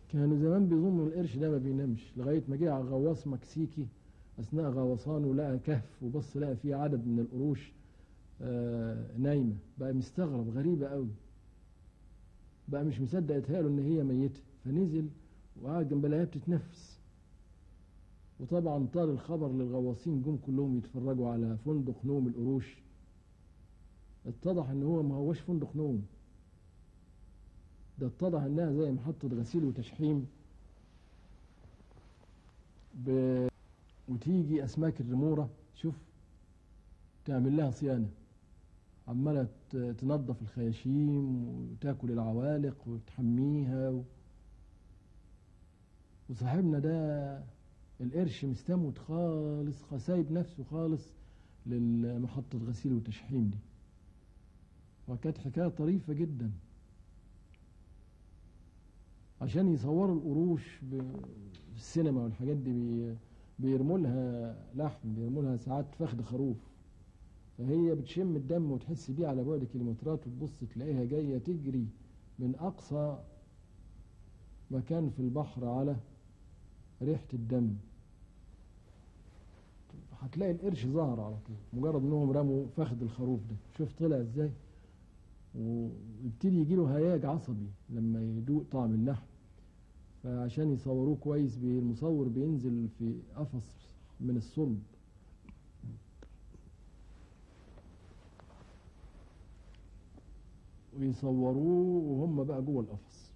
كانوا زمان بيظنوا القرش ده ما بينامش لغاية ما جه غواص مكسيكي أثناء غوصانه لقى كهف وبص لقى فيه عدد من القروش آه نايمة بقى مستغرب غريبة قوي بقى مش مصدق اتهيأله إن هي ميتة فنزل وقعد جنب لقاها بتتنفس وطبعا طال الخبر للغواصين جم كلهم يتفرجوا على فندق نوم القروش اتضح ان هو ما هوش فندق نوم ده اتضح انها زي محطة غسيل وتشحيم ب... وتيجي اسماك الرمورة شوف تعمل لها صيانة عمالة ت- تنظف الخياشيم وتاكل العوالق وتحميها و... وصاحبنا ده القرش مستموت خالص خ- سايب نفسه خالص للمحطة غسيل وتشحيم دي وكانت حكاية طريفة جدا عشان يصوروا القروش ب- في السينما والحاجات دي بي بيرموا لها لحم بيرموا لها ساعات فخد خروف فهي بتشم الدم وتحس بيه على بعد كيلومترات وتبص تلاقيها جاية تجري من أقصى مكان في البحر على ريحة الدم هتلاقي القرش ظهر على طول مجرد انهم رموا فخد الخروف ده شوف طلع ازاي ويبتدي يجيله هياج عصبي لما يدوق طعم اللحم فعشان يصوروه كويس بي- المصور بينزل في قفص من الصلب ويصوروه وهم بقى جوه القفص